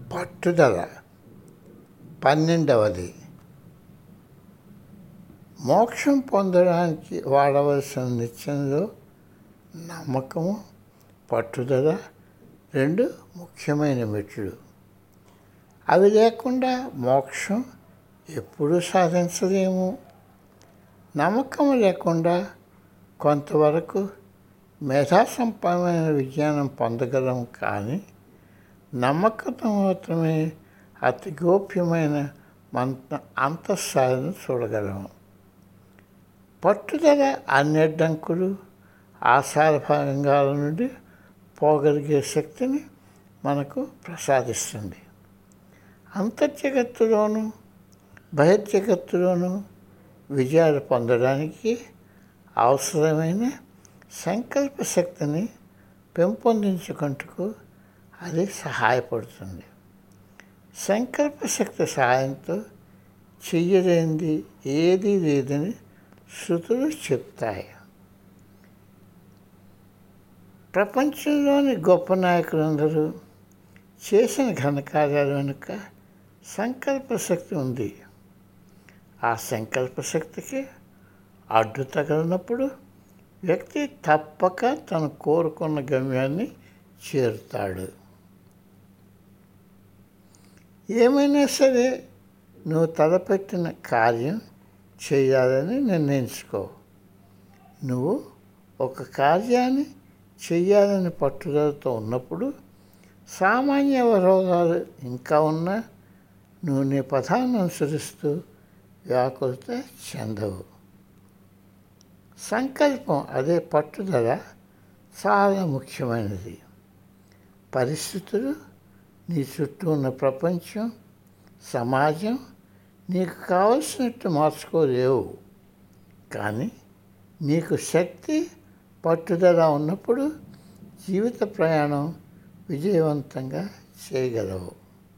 పట్టుదల పన్నెండవది మోక్షం పొందడానికి వాడవలసిన నిత్యంలో నమ్మకము పట్టుదల రెండు ముఖ్యమైన మెట్లు అవి లేకుండా మోక్షం ఎప్పుడూ సాధించలేము నమ్మకం లేకుండా కొంతవరకు మేధాసంపన్నమైన విజ్ఞానం పొందగలం కానీ నమ్మకంతో మాత్రమే అతి గోప్యమైన మంత అంతఃసాలను చూడగలము పట్టుదల అన్ని అడ్డంకులు ఆశాల భంగాల నుండి పోగలిగే శక్తిని మనకు ప్రసాదిస్తుంది అంతర్జగత్తులోను బహిర్జగత్తులోను విజయాలు పొందడానికి అవసరమైన సంకల్ప శక్తిని పెంపొందించుకుంటూ అది సహాయపడుతుంది సంకల్ప శక్తి సహాయంతో చెయ్యలేనిది ఏది లేదని శృతులు చెప్తాయి ప్రపంచంలోని గొప్ప నాయకులందరూ చేసిన ఘనకార్యాల వెనుక సంకల్ప శక్తి ఉంది ఆ సంకల్ప శక్తికి అడ్డు తగలినప్పుడు వ్యక్తి తప్పక తను కోరుకున్న గమ్యాన్ని చేరుతాడు ఏమైనా సరే నువ్వు తలపెట్టిన కార్యం చేయాలని నిర్ణయించుకో నువ్వు ఒక కార్యాన్ని చేయాలని పట్టుదలతో ఉన్నప్పుడు సామాన్య రోగాలు ఇంకా ఉన్నా నువ్వు నీ పదాన్ని అనుసరిస్తూ వ్యాకులత చెందవు సంకల్పం అదే పట్టుదల చాలా ముఖ్యమైనది పరిస్థితులు నీ చుట్టూ ఉన్న ప్రపంచం సమాజం నీకు కావలసినట్టు మార్చుకోలేవు కానీ నీకు శక్తి పట్టుదల ఉన్నప్పుడు జీవిత ప్రయాణం విజయవంతంగా చేయగలవు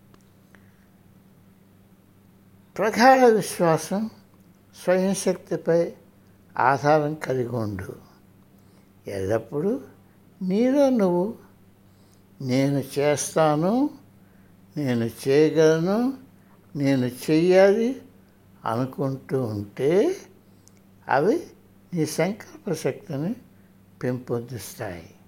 ప్రగాఢ విశ్వాసం స్వయం శక్తిపై ఆధారం కలిగి ఉండు ఎల్లప్పుడూ నీలో నువ్వు నేను చేస్తాను నేను చేయగలను నేను చెయ్యాలి అనుకుంటూ ఉంటే అవి నీ సంకల్ప శక్తిని పెంపొందిస్తాయి